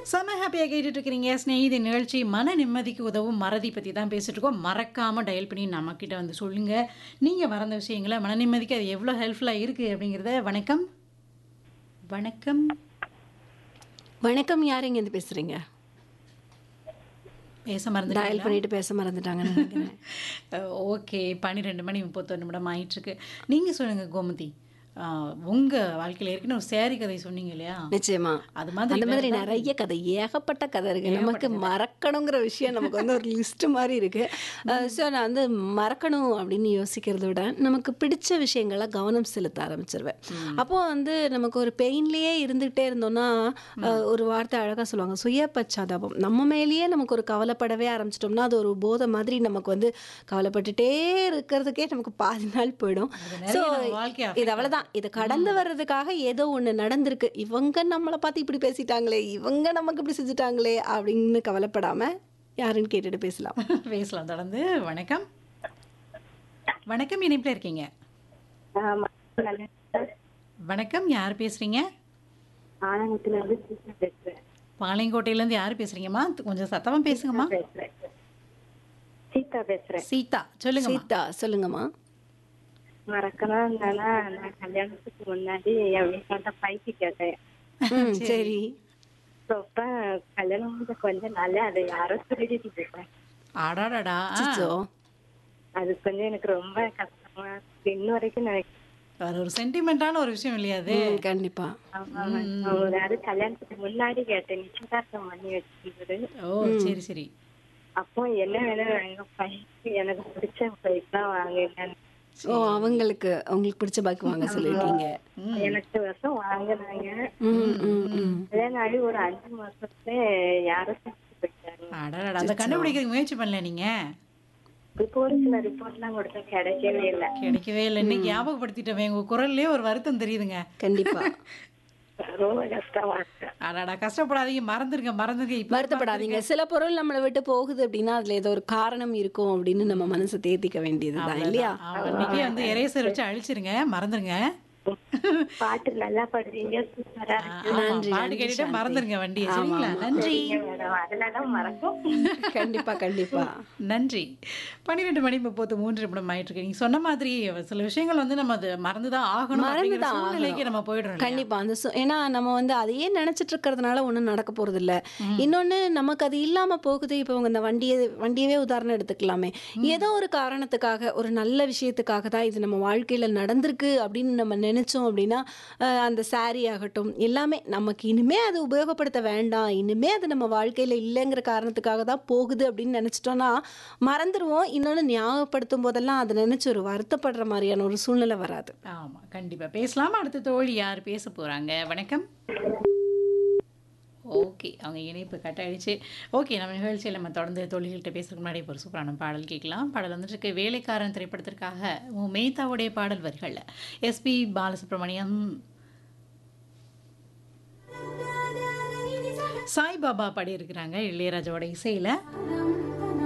செம ஹாப்பியாக கேட்டுட்டு இருக்கிறீங்க ஸ்நேகிதி நிகழ்ச்சி மன நிம்மதிக்கு உதவும் மறதி பற்றி தான் பேசிட்டு இருக்கோம் மறக்காமல் டயல் பண்ணி நம்மக்கிட்ட வந்து சொல்லுங்கள் நீங்கள் மறந்த விஷயங்களை மன நிம்மதிக்கு அது எவ்வளோ ஹெல்ப்ஃபுல்லாக இருக்குது அப்படிங்கிறத வணக்கம் வணக்கம் வணக்கம் யார் இருந்து பேசுறீங்க பேச டயல் மறந்து பண்ணிட்டு பேச மறந்துட்டாங்கன்னு நினைக்கிறேன் ஓகே பன்னிரெண்டு மணி முப்பத்தொரு நிமிடம் ஆயிட்டுருக்கு நீங்கள் சொல்லுங்கள் கோமதி உங்கள் வாழ்க்கையில் ஏற்கனவே ஒரு சேரி கதை சொன்னீங்க இல்லையா நிச்சயமா அது மாதிரி அந்த மாதிரி வேற நிறைய கதை ஏகப்பட்ட கதை இருக்கு நமக்கு மறக்கணுங்கிற விஷயம் நமக்கு வந்து ஒரு லிஸ்ட் மாதிரி இருக்கு ஸோ நான் வந்து மறக்கணும் அப்படின்னு யோசிக்கிறத விட நமக்கு பிடிச்ச விஷயங்களை கவனம் செலுத்த ஆரம்பிச்சிருவேன் அப்போ வந்து நமக்கு ஒரு பெயின்லயே இருந்துகிட்டே இருந்தோம்னா அஹ், ஒரு வார்த்தை அழகா சொல்லுவாங்க சுய பச்சாதாபம் நம்ம மேலேயே நமக்கு ஒரு கவலைப்படவே ஆரம்பிச்சிட்டோம்னா அது ஒரு போதை மாதிரி நமக்கு வந்து கவலைப்பட்டுட்டே இருக்கிறதுக்கே நமக்கு பாதி நாள் போயிடும் நிறைய ஸோ நம்ம வாழ்க்கையை இது அவ்வளவுதான் இதை கடந்து வர்றதுக்காக ஏதோ ஒண்ணு நடந்திருக்கு இவங்க நம்மளை பார்த்து இப்படி பேசிட்டாங்களே இவங்க நமக்கு இப்படி செஞ்சுட்டாங்களே அப்படின்னு கவலைப்படாம யாருன்னு கேட்டுட்டு பேசலாம் பேசலாம் தொடர்ந்து வணக்கம் வணக்கம் இணைப்பில் இருக்கீங்க ஆமா. நல்லா சார். வணக்கம் யார் பேசுறீங்க ஆனங்கத்துல இருந்து சீதா பேசுறேன் பாளையங்கோட்டையிலேருந்து யார் பேசுறீங்கம்மா கொஞ்சம் சத்தமா பேசுங்கம்மா பேசுறேன் சீதா பேசுறேன் சீதா சொல்லுங்கம்மா சீதா சொல்லுங்கம்மா மறக்கலாம் இருந்தானா நான் கல்யாணத்துக்கு முன்னாடி என் வீட்டாண்ட பைக்கு கேட்டேன் ம், சரி அப்ப கல்யாணம் முடிஞ்ச கொஞ்ச நாளே அதை யாரோ திருடிட்டு போயிட்டேன் அடாடாடா ஆ, அச்சோ. அது கொஞ்சம் எனக்கு ரொம்ப கஷ்டமா இருக்கு. இன்ன வரைக்கும் எனக்கு அது ஒரு சென்டிமெண்டான ஒரு விஷயம் இல்லையா அது ம், கண்டிப்பா ஆமா, ஆமா. ஒரு அது கல்யாணத்துக்கு முன்னாடி கேட்டேன் நிச்சயதார்த்தம் பண்ணி வச்சிருந்தது ஓ சரி சரி அப்போ என்ன வேணும் எங்க பைக்கு எனக்கு பிடிச்ச பைக் தான் வாங்கினேன் ஓ அவங்களுக்கு அவங்களுக்கு பிடிச்ச பாக்கு வாங்க சொல்லிட்டீங்க எனக்கு வருஷம் வாங்கினாங்க ம், ம், ம். கல்யாணம் ஆகி ஒரு அஞ்சு மாசத்துல யாரும் செத்து போயிட்டாங்க அடாடாடா அதை கண்டுபிடிக்கிறதுக்கு முயற்சி பண்ணல நீங்க இப்போ ஒரு சில ரிப்போர்ட்லாம் கொடுத்தா கிடைக்கவே இல்லை கிடைக்கவே இல்லை இன்னைக்கு ஞாபகப்படுத்திட்டவே உங்க குரல்லே ஒரு வருத்தம் தெரியுதுங்க கண்டிப்பா ரொம்ப கஷ்டமா இருக்கு அடாடா கஷ்டப்படாதீங்க மறந்துருங்க மறந்துருங்க இப்ப வருத்தப்படாதீங்க சில பொருள் நம்மளை விட்டு போகுது அப்படின்னா அதுல ஏதோ ஒரு காரணம் இருக்கும் அப்படின்னு நம்ம மனசை தேத்திக்க வேண்டியதுதான் இல்லையா ஆமா, இன்னைக்கே வந்து எரேசர் வச்சு அழிச்சிருங்க மறந்துருங்க பாட்டு நல்லா பாடுறீங்க சூப்பரா இருக்கு ஆமா, பாட்டு கேட்டுட்டு மறந்துருங்க வண்டியை சரிங்களா நன்றி மேடம் அதனால மறக்கும் கண்டிப்பா கண்டிப்பா நன்றி பன்னிரெண்டு மணி முப்பத்து மூன்று நிமிடம் ஆயிட்டு இருக்கு நீங்க சொன்ன மாதிரி சில விஷயங்கள் வந்து நம்ம அது மறந்துதான் ஆகணும் அப்படிங்கிற மறந்துதான் சூழ்நிலைக்கு ஆகணும். நம்ம போயிடுறோம் இல்லையா? கண்டிப்பா அந்த சு- ஏன்னா நம்ம வந்து அதையே நினைச்சிட்டு இருக்கிறதுனால ஒண்ணும் நடக்க போறது இல்ல இன்னொன்னு நமக்கு அது இல்லாம போகுது இப்போ உங்க இந்த வண்டியை வண்டியவே உதாரணம் எடுத்துக்கலாமே ஏதோ ஒரு காரணத்துக்காக ஒரு நல்ல விஷயத்துக்காக தான் இது நம்ம வாழ்க்கையில நடந்திருக்கு அப்படின்னு நம்ம நினைச்சோம் அப்படின்னா அஹ், அந்த saree ஆகட்டும் எல்லாமே நமக்கு இனிமே அது உபயோகப்படுத்த வேண்டாம் இனிமே அது நம்ம வாழ்க்கையில இல்லைங்கிற காரணத்துக்காக தான் போகுது அப்படின்னு நினைச்சிட்டோம்னா மறந்துடுவோம் இன்னொன்னு ஞாபகப்படுத்தும் போதெல்லாம் அதை நினைச்சு ஒரு வருத்தப்படுற மாதிரியான ஒரு சூழ்நிலை வராது ஆமா கண்டிப்பா பேசலாம் அடுத்த தோழி யார் பேச போறாங்க வணக்கம் ஓகே அவங்க இணைப்பு கட் ஆயிடுச்சு ஓகே நம்ம நிகழ்ச்சியில் நம்ம தொடர்ந்து தொழில்கிட்ட பேசுறதுக்கு முன்னாடி இப்போ ஒரு சூப்பரான பாடல் கேட்கலாம் பாடல் வந்துட்டு இருக்கு வேலைக்காரன் திரைப்படத்திற்காக உ- மேத்தாவுடைய பாடல் வரிகளில் எஸ்பி பாலசுப்ரமணியம் சாய்பாபா பாடியிருக்கிறாங்க இளையராஜாவோட இசையில்